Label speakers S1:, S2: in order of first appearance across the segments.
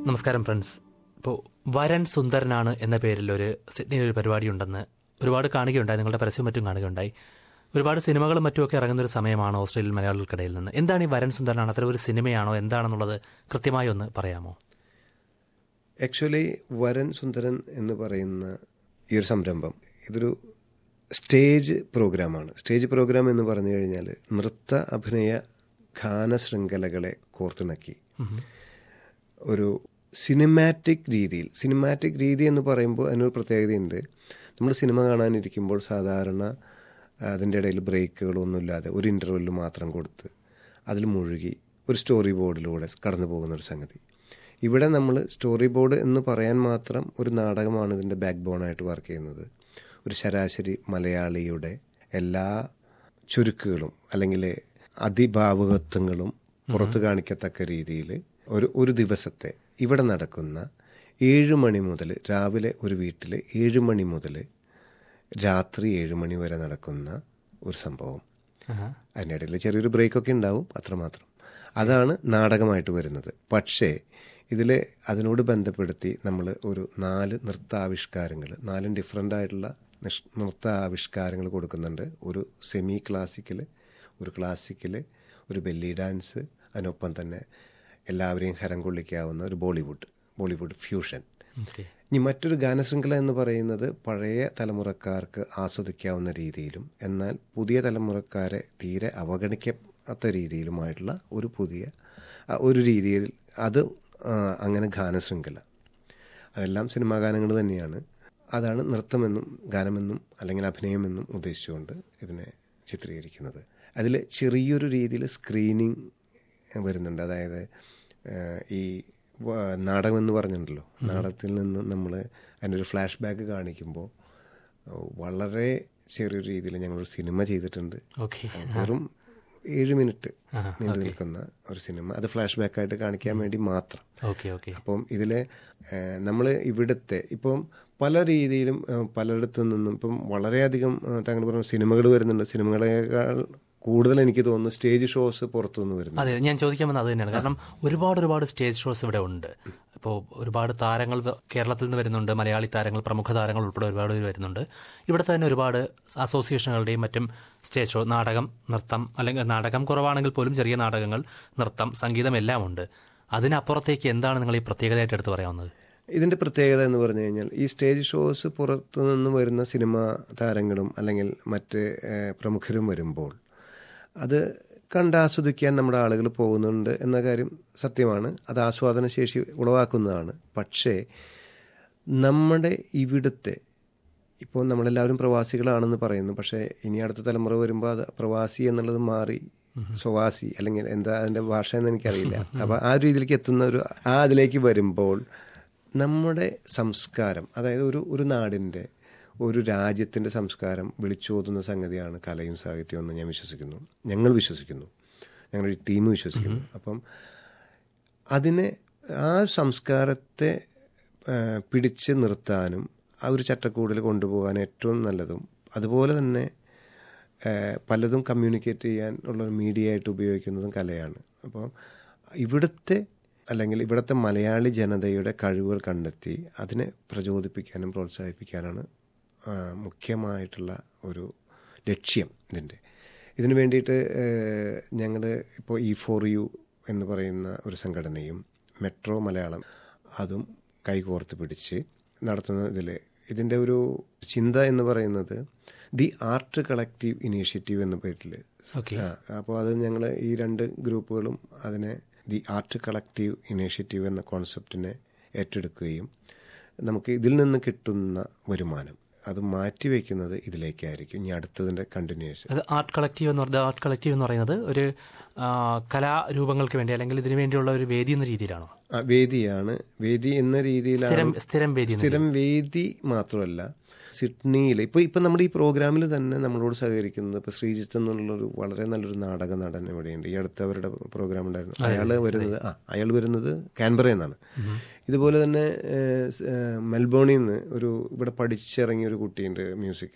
S1: നമസ്കാരം ഫ്രണ്ട്സ് ഇപ്പോൾ വരൻ സുന്ദരനാണ് എന്ന പേരിൽ ഒരു സിഡ്നിയിൽ ഒരു പരിപാടി ഉണ്ടെന്ന് ഒരുപാട് കാണുകയുണ്ടായി നിങ്ങളുടെ പരസ്യം മറ്റും കാണുകയുണ്ടായി ഒരുപാട് സിനിമകളും മറ്റുമൊക്കെ ഇറങ്ങുന്ന ഒരു സമയമാണ് ഓസ്ട്രേലിയൻ മലയാളികൾക്കിടയിൽ നിന്ന് എന്താണ് ഈ വരൻ സുന്ദരനാണ് അത്തരം ഒരു സിനിമയാണോ എന്താണെന്നുള്ളത് കൃത്യമായി ഒന്ന് പറയാമോ
S2: ആക്ച്വലി വരൻ സുന്ദരൻ എന്ന് പറയുന്ന ഈ ഒരു സംരംഭം ഇതൊരു സ്റ്റേജ് പ്രോഗ്രാമാണ് സ്റ്റേജ് പ്രോഗ്രാം എന്ന് പറഞ്ഞു കഴിഞ്ഞാൽ നൃത്ത അഭിനയ ഗാന ശൃംഖലകളെ കോർത്തിണക്കി ഒരു സിനിമാറ്റിക് രീതിയിൽ സിനിമാറ്റിക് രീതി എന്ന് പറയുമ്പോൾ അതിനൊരു പ്രത്യേകതയുണ്ട് നമ്മൾ സിനിമ കാണാനിരിക്കുമ്പോൾ സാധാരണ അതിൻ്റെ ഇടയിൽ ബ്രേക്കുകളൊന്നുമില്ലാതെ ഒരു ഇൻ്റർവെല്ലിൽ മാത്രം കൊടുത്ത് അതിൽ മുഴുകി ഒരു സ്റ്റോറി ബോർഡിലൂടെ കടന്നു പോകുന്ന ഒരു സംഗതി ഇവിടെ നമ്മൾ സ്റ്റോറി ബോർഡ് എന്ന് പറയാൻ മാത്രം ഒരു നാടകമാണ് ഇതിൻ്റെ ബാക്ക് ബോണായിട്ട് വർക്ക് ചെയ്യുന്നത് ഒരു ശരാശരി മലയാളിയുടെ എല്ലാ ചുരുക്കുകളും അല്ലെങ്കിൽ അതിഭാവുകത്വങ്ങളും പുറത്തു കാണിക്കത്തക്ക രീതിയിൽ ഒരു ഒരു ദിവസത്തെ ഇവിടെ നടക്കുന്ന ഏഴ് മണി മുതൽ രാവിലെ ഒരു വീട്ടിൽ ഏഴ് മണി മുതൽ രാത്രി ഏഴ് മണി വരെ നടക്കുന്ന ഒരു സംഭവം അതിനിടയിൽ ചെറിയൊരു ബ്രേക്കൊക്കെ ഉണ്ടാവും അത്രമാത്രം അതാണ് നാടകമായിട്ട് വരുന്നത് പക്ഷേ ഇതിൽ അതിനോട് ബന്ധപ്പെടുത്തി നമ്മൾ ഒരു നാല് നൃത്താവിഷ്കാരങ്ങൾ നാലും ഡിഫറെൻ്റ് ആയിട്ടുള്ള നിഷ് നൃത്ത ആവിഷ്കാരങ്ങൾ കൊടുക്കുന്നുണ്ട് ഒരു സെമി ക്ലാസിക്കൽ ഒരു ക്ലാസിക്കൽ ഒരു ബെല്ലി ഡാൻസ് അതിനൊപ്പം തന്നെ എല്ലാവരെയും ഹരം കൊള്ളിക്കാവുന്ന ഒരു ബോളിവുഡ് ബോളിവുഡ് ഫ്യൂഷൻ
S1: ഓക്കെ
S2: ഇനി മറ്റൊരു ഗാനശൃംഖല എന്ന് പറയുന്നത് പഴയ തലമുറക്കാർക്ക് ആസ്വദിക്കാവുന്ന രീതിയിലും എന്നാൽ പുതിയ തലമുറക്കാരെ തീരെ അവഗണിക്കാത്ത രീതിയിലുമായിട്ടുള്ള ഒരു പുതിയ ആ, ഒരു രീതിയിൽ അത് ആ, അങ്ങനെ ഗാനശൃംഖല അതെല്ലാം സിനിമാ ഗാനങ്ങൾ തന്നെയാണ് അതാണ് നൃത്തമെന്നും ഗാനമെന്നും അല്ലെങ്കിൽ അഭിനയമെന്നും ഉദ്ദേശിച്ചുകൊണ്ട് ഇതിനെ ചിത്രീകരിക്കുന്നത് അതിൽ ചെറിയൊരു രീതിയിൽ സ്ക്രീനിങ് വരുന്നുണ്ട് അതായത് ഏഹ്, ഈ വ- നാടകം എന്ന് പറഞ്ഞിട്ടുണ്ടല്ലോ നാടകത്തിൽ നിന്ന് നമ്മൾ അതിനൊരു ഫ്ലാഷ് ബാക്ക് കാണിക്കുമ്പോൾ വളരെ ചെറിയൊരു രീതിയിൽ ഞങ്ങളൊരു സിനിമ ചെയ്തിട്ടുണ്ട്
S1: ഓക്കെ
S2: വെറും ഏഴ് മിനിറ്റ് നീണ്ടു നിൽക്കുന്ന ഒരു സിനിമ അത് ഫ്ലാഷ് ബാക്ക് ആയിട്ട് കാണിക്കാൻ വേണ്ടി മാത്രം
S1: ഓക്കെ ഓക്കെ
S2: അപ്പം ഇതിൽ നമ്മൾ ഇവിടുത്തെ ഇപ്പം പല രീതിയിലും ഏഹ്, പലയിടത്തു നിന്നും ഇപ്പം വളരെയധികം ഏഹ്, താങ്കൾ പറഞ്ഞ സിനിമകൾ വരുന്നുണ്ട് സിനിമകളെക്കാൾ കൂടുതൽ എനിക്ക് തോന്നുന്നു സ്റ്റേജ് ഷോസ് പുറത്തുനിന്ന് വരുന്നു
S1: അതെ ഞാൻ ചോദിക്കാൻ വന്നത് അത് തന്നെയാണ് കാരണം ഒരുപാട് ഒരുപാട് സ്റ്റേജ് ഷോസ് ഇവിടെ ഉണ്ട് ഇപ്പോൾ ഒരുപാട് താരങ്ങൾ വ- കേരളത്തിൽ നിന്ന് വരുന്നുണ്ട് മലയാളി താരങ്ങൾ പ്രമുഖ താരങ്ങൾ ഉൾപ്പെടെ ഒരുപാട് പേര് വരുന്നുണ്ട് ഇവിടുത്തെ തന്നെ ഒരുപാട് അസോസിയേഷനുകളുടെയും മറ്റും സ്റ്റേജ് ഷോ നാടകം നൃത്തം അല്ലെങ്കിൽ നാടകം കുറവാണെങ്കിൽ പോലും ചെറിയ നാടകങ്ങൾ നൃത്തം സംഗീതം എല്ലാം ഉണ്ട് അതിനപ്പുറത്തേക്ക് എന്താണ് നിങ്ങൾ ഈ പ്രത്യേകതയായിട്ട് എടുത്ത് പറയാവുന്നത്
S2: ഇതിന്റെ പ്രത്യേകത എന്ന് പറഞ്ഞു കഴിഞ്ഞാൽ ഈ സ്റ്റേജ് ഷോസ് പുറത്തു നിന്ന് വരുന്ന സിനിമ താരങ്ങളും അല്ലെങ്കിൽ മറ്റ് ഏഹ്, പ്രമുഖരും വരുമ്പോൾ അത് കണ്ടാസ്വദിക്കാൻ നമ്മുടെ ആളുകൾ പോകുന്നുണ്ട് എന്ന കാര്യം സത്യമാണ് അത് ആസ്വാദന ശേഷി ഉളവാക്കുന്നതാണ് പക്ഷേ നമ്മുടെ ഇവിടുത്തെ ഇപ്പോൾ നമ്മളെല്ലാവരും പ്രവാസികളാണെന്ന് പറയുന്നു പക്ഷേ ഇനി അടുത്ത തലമുറ വരുമ്പോൾ അത് പ്രവാസി എന്നുള്ളത് മാറി സ്വവാസി അല്ലെങ്കിൽ എന്താ അതിൻ്റെ ഭാഷ എന്ന് എനിക്കറിയില്ല അപ്പോൾ ആ ഒരു രീതിയിലേക്ക് എത്തുന്ന ഒരു ആ അതിലേക്ക് വരുമ്പോൾ നമ്മുടെ സംസ്കാരം അതായത് ഒരു ഒരു നാടിൻ്റെ ഒരു രാജ്യത്തിൻ്റെ സംസ്കാരം വിളിച്ചോതുന്ന സംഗതിയാണ് കലയും സാഹിത്യവും എന്ന് ഞാൻ വിശ്വസിക്കുന്നു ഞങ്ങൾ വിശ്വസിക്കുന്നു ഞങ്ങളുടെ ഈ ടീം വിശ്വസിക്കുന്നു അപ്പം അതിനെ ആ സംസ്കാരത്തെ ആ, പിടിച്ച് നിർത്താനും ആ ഒരു ചട്ടക്കൂടിൽ കൊണ്ടുപോകാൻ ഏറ്റവും നല്ലതും അതുപോലെ തന്നെ ആ, പലതും കമ്മ്യൂണിക്കേറ്റ് ചെയ്യാൻ ഉള്ള ഒരു മീഡിയ ആയിട്ട് ഉപയോഗിക്കുന്നതും കലയാണ് അപ്പോൾ ഇവിടുത്തെ അല്ലെങ്കിൽ ഇവിടുത്തെ മലയാളി ജനതയുടെ കഴിവുകൾ കണ്ടെത്തി അതിനെ പ്രചോദിപ്പിക്കാനും പ്രോത്സാഹിപ്പിക്കാനാണ് ആ, മുഖ്യമായിട്ടുള്ള ഒരു ലക്ഷ്യം ഇതിൻ്റെ ഇതിനു വേണ്ടിയിട്ട് ഞങ്ങൾ ഇപ്പോൾ ഇ ഫോർ യു എന്ന് പറയുന്ന ഒരു സംഘടനയും മെട്രോ മലയാളം അതും കൈകോർത്ത് പിടിച്ച് നടത്തുന്ന ഇതിൽ ഇതിൻ്റെ ഒരു ചിന്ത എന്ന് പറയുന്നത് ദി ആർട്ട് കളക്റ്റീവ് ഇനീഷ്യേറ്റീവ് എന്ന പേരിൽ
S1: ഓക്കെ
S2: അപ്പോൾ അത് ഞങ്ങൾ ഈ രണ്ട് ഗ്രൂപ്പുകളും അതിനെ ദി ആർട്ട് കളക്റ്റീവ് ഇനീഷ്യേറ്റീവ് എന്ന കോൺസെപ്റ്റിനെ ഏറ്റെടുക്കുകയും നമുക്ക് ഇതിൽ നിന്ന് കിട്ടുന്ന വരുമാനം അത് മാറ്റിവെക്കുന്നത് ഇതിലേക്കായിരിക്കും ഇനി അടുത്തതിൻ്റെ കണ്ടിന്യൂഷൻ
S1: അത് ആർട്ട് കളക്റ്റീവ് എന്ന് പറഞ്ഞത് ആർട്ട് കളക്റ്റീവ് എന്ന് പറയുന്നത് ഒരു ആ, കലാരൂപങ്ങൾക്ക് വേണ്ടി അല്ലെങ്കിൽ ഇതിനു വേണ്ടിയുള്ള ഒരു വേദി എന്ന രീതിയിലാണോ
S2: ആ, വേദിയാണ് വേദി എന്ന രീതിയിലാണ്
S1: സ്ഥിരം സ്ഥിരം വേദി എന്ന്
S2: സ്ഥിരം വേദി മാത്രമല്ല സിഡ്നിയിൽ ഇപ്പോൾ ഇപ്പം നമ്മുടെ ഈ പ്രോഗ്രാമിൽ തന്നെ നമ്മളോട് സഹകരിക്കുന്നത് ഇപ്പോൾ ശ്രീജിത്ത് എന്നുള്ളൊരു വളരെ നല്ലൊരു നാടക നടൻ ഇവിടെയുണ്ട് ഈ അടുത്ത് അവരുടെ പ്രോഗ്രാം ഉണ്ടായിരുന്നു അയാൾ വരുന്നത് ആ അയാൾ വരുന്നത് കാൻബറയിൽ നിന്നാണ് ഇതുപോലെ തന്നെ ഏഹ്, സ്- ഏഹ്, മെൽബോണിൽ നിന്ന് ഒരു ഇവിടെ പഠിച്ചിറങ്ങിയ ഒരു കുട്ടിയുണ്ട് മ്യൂസിക്കിൽ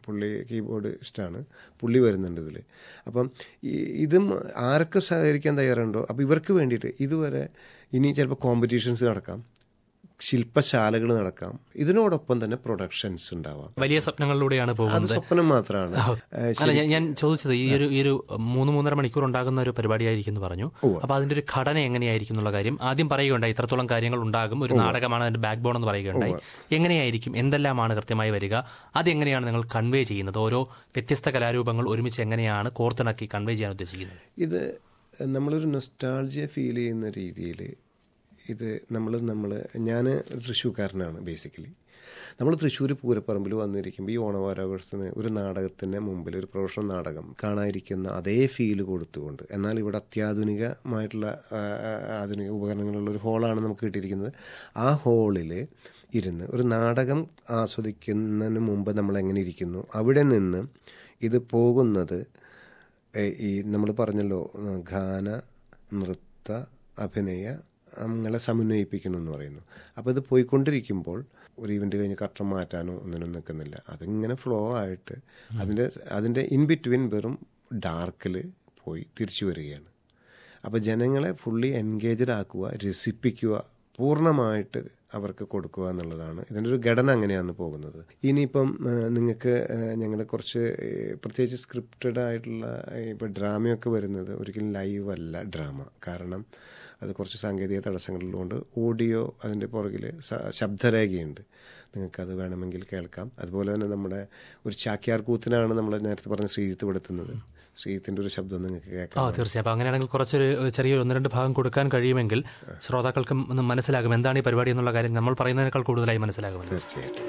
S2: പുള്ളി കീബോർഡ് ഇഷ്ടമാണ് പുള്ളി വരുന്നുണ്ട് ഇതിൽ അപ്പം ഈ- ഇതും ആരൊക്കെ സഹകരിക്കാൻ തയ്യാറുണ്ടോ അപ്പോൾ ഇവർക്ക് വേണ്ടിയിട്ട് ഇതുവരെ ഇനി ചിലപ്പോൾ കോമ്പറ്റീഷൻസ് നടക്കാം ശില്പശാലകൾ നടക്കാം ഇതിനോടൊപ്പം തന്നെ പ്രൊഡക്ഷൻസ് ഉണ്ടാവാം
S1: വലിയ സ്വപ്നങ്ങളിലൂടെയാണ്
S2: അത്
S1: പോകുന്നത്
S2: സ്വപ്നം മാത്രമാണ്
S1: അല്ല ഞാൻ- ഞാൻ ചോദിച്ചത് ഈ ഒരു ഈ ഒരു മൂന്ന് മൂന്നര മണിക്കൂർ ഉണ്ടാകുന്ന ഒരു പരിപാടിയായിരിക്കും എന്ന് പറഞ്ഞു അപ്പൊ അതിന്റെ ഒരു ഘടന എങ്ങനെയായിരിക്കും എന്നുള്ള കാര്യം ആദ്യം പറയുകയുണ്ടായി ഇത്രത്തോളം കാര്യങ്ങൾ ഉണ്ടാകും ഒരു നാടകമാണ് അതിന്റെ ബാക്ക് ബോൺ എന്ന് പറയുകയുണ്ടായി എങ്ങനെയായിരിക്കും എന്തെല്ലാമാണ് കൃത്യമായി വരിക അതെങ്ങനെയാണ് നിങ്ങൾ കൺവേ ചെയ്യുന്നത് ഓരോ വ്യത്യസ്ത കലാരൂപങ്ങൾ ഒരുമിച്ച് എങ്ങനെയാണ് കോർത്തിണക്കി കൺവേ ചെയ്യാൻ ഉദ്ദേശിക്കുന്നത്
S2: ഇത് നമ്മളൊരു നൊസ്റ്റാൾജിയ ഫീൽ ചെയ്യുന്ന രീതിയിൽ ഇത് നമ്മൾ നമ്മൾ ഞാൻ ഒരു തൃശ്ശൂർക്കാരനാണ് ബേസിക്കലി നമ്മൾ തൃശ്ശൂർ പൂരപ്പറമ്പിൽ വന്നിരിക്കുമ്പോൾ ഈ ഓണവാരാഘോഷത്തിന് ഒരു നാടകത്തിൻ്റെ മുമ്പിൽ ഒരു പ്രൊഫഷണൽ നാടകം കാണാതിരിക്കുന്ന അതേ ഫീല് കൊടുത്തുകൊണ്ട് എന്നാൽ ഇവിടെ അത്യാധുനികമായിട്ടുള്ള ആ, ആ, ആധുനിക ഉപകരണങ്ങളുള്ള ഒരു ഹോളാണ് നമുക്ക് കിട്ടിയിരിക്കുന്നത് ആ ഹോളിൽ ഇരുന്ന് ഒരു നാടകം ആസ്വദിക്കുന്നതിന് മുമ്പ് നമ്മൾ എങ്ങനെ ഇരിക്കുന്നു അവിടെ നിന്ന് ഇത് പോകുന്നത് ഏ, ഈ നമ്മൾ പറഞ്ഞല്ലോ ഉം, ഗാന നൃത്ത അഭിനയ നമ്മളെ സമന്വയിപ്പിക്കണം എന്ന് പറയുന്നു അപ്പോൾ ഇത് പോയിക്കൊണ്ടിരിക്കുമ്പോൾ ഒരു ഇവൻ്റ് കഴിഞ്ഞ് കട്ടം മാറ്റാനോ ഒന്നിനും നിൽക്കുന്നില്ല അതിങ്ങനെ ഫ്ലോ ആയിട്ട് അതിൻ്റെ അതിൻ്റെ ഇൻ ബിറ്റ്വീൻ വെറും ഡാർക്കിൽ പോയി തിരിച്ചു വരികയാണ് അപ്പോൾ ജനങ്ങളെ ഫുള്ളി എൻഗേജഡ് ആക്കുക രസിപ്പിക്കുക പൂർണ്ണമായിട്ട് അവർക്ക് കൊടുക്കുക എന്നുള്ളതാണ് ഇതിൻ്റെ ഒരു ഘടന അങ്ങനെയാണ് പോകുന്നത് ഇനിയിപ്പം നിങ്ങൾക്ക് ഞങ്ങൾ കുറച്ച് ഏഹ്, പ്രത്യേകിച്ച് സ്ക്രിപ്റ്റഡ് ആയിട്ടുള്ള ഇപ്പോൾ ഡ്രാമയൊക്കെ വരുന്നത് ഒരിക്കലും ലൈവ് അല്ല ഡ്രാമ കാരണം അത് കുറച്ച് സാങ്കേതിക തടസ്സങ്ങളുള്ളതുകൊണ്ട് ഓഡിയോ അതിൻ്റെ പുറകിൽ സ- ശബ്ദരേഖയുണ്ട് നിങ്ങൾക്കത് വേണമെങ്കിൽ കേൾക്കാം അതുപോലെ തന്നെ നമ്മുടെ ഒരു ചാക്യാർ കൂത്തിനാണ് നമ്മൾ നേരത്തെ പറഞ്ഞ ശ്രീജിത്ത് പെടുത്തുന്നത് ശ്രീജിത്തിൻ്റെ ഒരു ശബ്ദം നിങ്ങൾക്ക്
S1: ആ
S2: കേൾക്കാം
S1: തീർച്ചയായും അപ്പൊ അങ്ങനെയാണെങ്കിൽ കുറച്ചൊരു ചെറിയൊരു ഒന്ന് രണ്ട് ഭാഗം കൊടുക്കാൻ കഴിയുമെങ്കിൽ ശ്രോതാക്കൾക്കും ഒന്ന് മനസ്സിലാകും എന്താണ് ഈ പരിപാടി എന്നുള്ള കാര്യം നമ്മൾ പറയുന്നതിനേക്കാൾ കൂടുതലായി മനസ്സിലാകുമല്ലോ
S2: തീർച്ചയായിട്ടും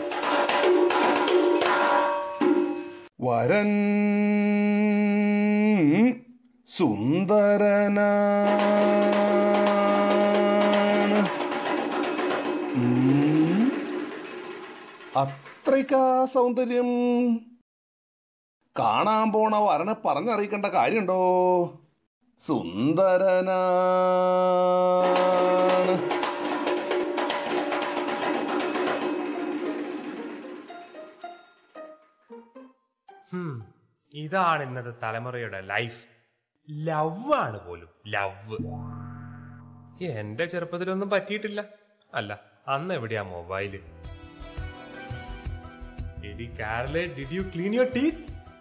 S3: വരൻ സുന്ദരനാണ് ഉം. അത്രയ്ക്കാ സൗന്ദര്യം കാണാൻ പോണ വരനെ പറഞ്ഞറിയിക്കേണ്ട കാര്യമുണ്ടോ സുന്ദരനാണ്
S4: ഹും, ഇതാണ് ഇന്നത്തെ തലമുറയുടെ ലൈഫ് ലവ് ആണ് പോലും ലവ് എന്റെ ചെറുപ്പത്തിലൊന്നും പറ്റിയിട്ടില്ല അല്ല അന്ന് എവിടെയാ മൊബൈല് എടി കാരലെ did you clean your teeth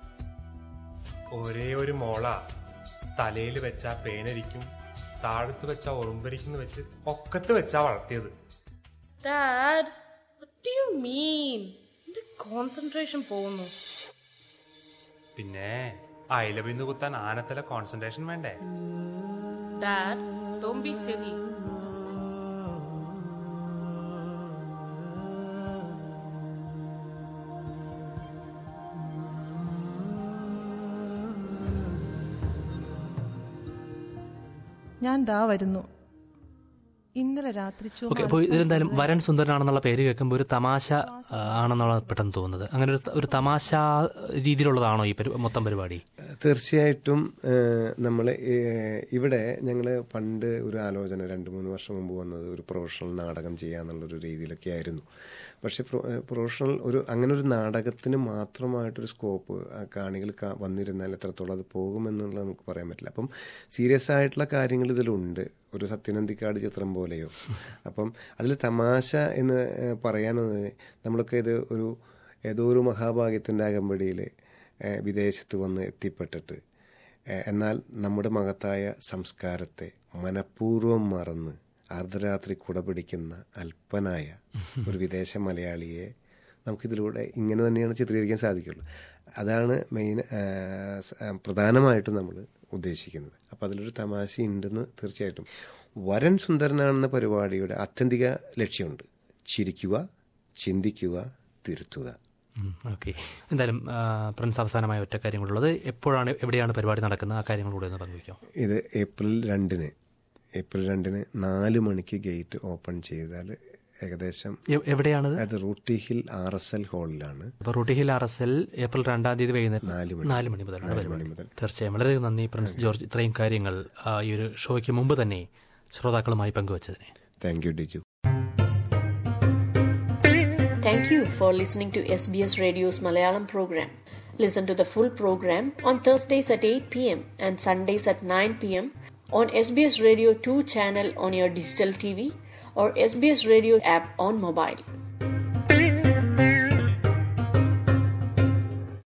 S4: ഒരേ ഒരു മോള തലയിൽ വെച്ചാ പേനരിക്കും താഴത്ത് വെച്ചാ ഉറുമ്പരിക്കുന്നു വെച്ച് ഒക്കത്ത് വെച്ചാ വളർത്തിയത്
S5: Dad, what do you mean? എന്റെ കോൺസെൻട്രേഷൻ പോകുന്നു
S4: പിന്നെ അയിലബിന്ന് കുത്താൻ ആനത്തല കോൺസെൻട്രേഷൻ വേണ്ടേ
S5: ഡാഡ് ഡോണ്ട് ബി സിലി
S6: ഞാൻ ദാ വരുന്നു ഇന്നലെ രാത്രി ചുമ
S1: ഓക്കെ അപ്പോൾ ഇതിലെന്തായാലും വരൻ സുന്ദരനാണെന്നുള്ള പേര് കേൾക്കുമ്പോൾ ഒരു തമാശ ആ, ആണെന്നുള്ള പെട്ടെന്ന് തോന്നുന്നത് അങ്ങനെ ഒരു ഒരു തമാശ രീതിയിലുള്ളതാണോ ഈ പരി- മൊത്തം പരിപാടി
S2: തീർച്ചയായിട്ടും നമ്മൾ ഇവിടെ ഞങ്ങൾ പണ്ട് ഒരു ആലോചന രണ്ട് മൂന്ന് വർഷം മുമ്പ് വന്നത് ഒരു പ്രൊഫഷണൽ നാടകം ചെയ്യാന്നുള്ളൊരു രീതിയിലൊക്കെ ആയിരുന്നു പക്ഷേ പ്രൊ- ഏഹ് പ്രൊഫഷണൽ ഒരു അങ്ങനെ ഒരു നാടകത്തിന് മാത്രമായിട്ടൊരു സ്കോപ്പ് കാണികൾ കാ- വന്നിരുന്നാൽ എത്രത്തോളം അത് പോകുമെന്നുള്ളത് നമുക്ക് പറയാൻ പറ്റില്ല അപ്പം സീരിയസ് ആയിട്ടുള്ള കാര്യങ്ങൾ ഇതിലുണ്ട് ഒരു സത്യനന്ദിക്കാട് ചിത്രം പോലെയോ അപ്പം അതിൽ തമാശ എന്ന് ഏഹ് പറയാനൊന്ന് നമ്മളൊക്കെ ഇത് ഒരു ഏതോ ഒരു മഹാഭാഗ്യത്തിൻ്റെ അകമ്പടിയിൽ ഏഹ് വിദേശത്ത് വന്ന് എത്തിപ്പെട്ടിട്ട് ഏഹ് എന്നാൽ നമ്മുടെ മഹത്തായ സംസ്കാരത്തെ മനഃപൂർവ്വം മറന്ന് അർദ്ധരാത്രി കുട പിടിക്കുന്ന അല്പനായ ഒരു വിദേശ മലയാളിയെ നമുക്കിതിലൂടെ ഇങ്ങനെ തന്നെയാണ് ചിത്രീകരിക്കാൻ സാധിക്കുള്ളൂ അതാണ് മെയിൻ ഏഹ് സ- ഏഹ് പ്രധാനമായിട്ടും നമ്മൾ ഉദ്ദേശിക്കുന്നത് അപ്പോൾ അതിലൊരു തമാശ ഉണ്ടെന്ന് തീർച്ചയായിട്ടും വരൻ സുന്ദരനാണെന്ന പരിപാടിയുടെ ആത്യന്തിക ലക്ഷ്യമുണ്ട് ചിരിക്കുക ചിന്തിക്കുക തിരുത്തുക
S1: ഓക്കെ എന്തായാലും ആ, പ്രിൻസ് അവസാനമായ ഒറ്റ കാര്യങ്ങളുള്ളത് എപ്പോഴാണ് എവിടെയാണ് പരിപാടി നടക്കുന്നത് ആ കാര്യങ്ങളൂടെ ഒന്ന് പങ്കുവയ്ക്കാം
S2: ഇത് ഏപ്രിൽ രണ്ടിന് ഏപ്രിൽ രണ്ടിന് നാല് മണിക്ക് ഗേറ്റ് ഓപ്പൺ ചെയ്താൽ ഏകദേശം
S1: എ- എവിടെയാണത്
S2: അത് Rooty Hill R S L ഹാളിലാണ്
S1: അപ്പോൾ Rooty Hill R S L April രണ്ടാം തീയതി വൈകുന്നേരം
S2: നാല് മണി.
S1: നാല് മണി മുതലാണ്
S2: നാല് മണി
S1: പരിപാടി
S2: മുതൽ.
S1: തീർച്ചയായും വളരെ നന്ദി പ്രിൻസ് ജോർജ് ഇത്രയും കാര്യങ്ങൾ ആ, ഈ ഒരു ഷോയ്ക്ക് മുമ്പ് തന്നെ ശ്രോതാക്കളുമായി പങ്കുവച്ചതിനെ
S2: thank you Diju
S7: Thank you for listening to SBS Radio's Malayalam program. Listen to the full program on Thursdays at 8 pm and Sundays at 9 pm on SBS Radio 2 channel on your digital TV or SBS Radio app on mobile.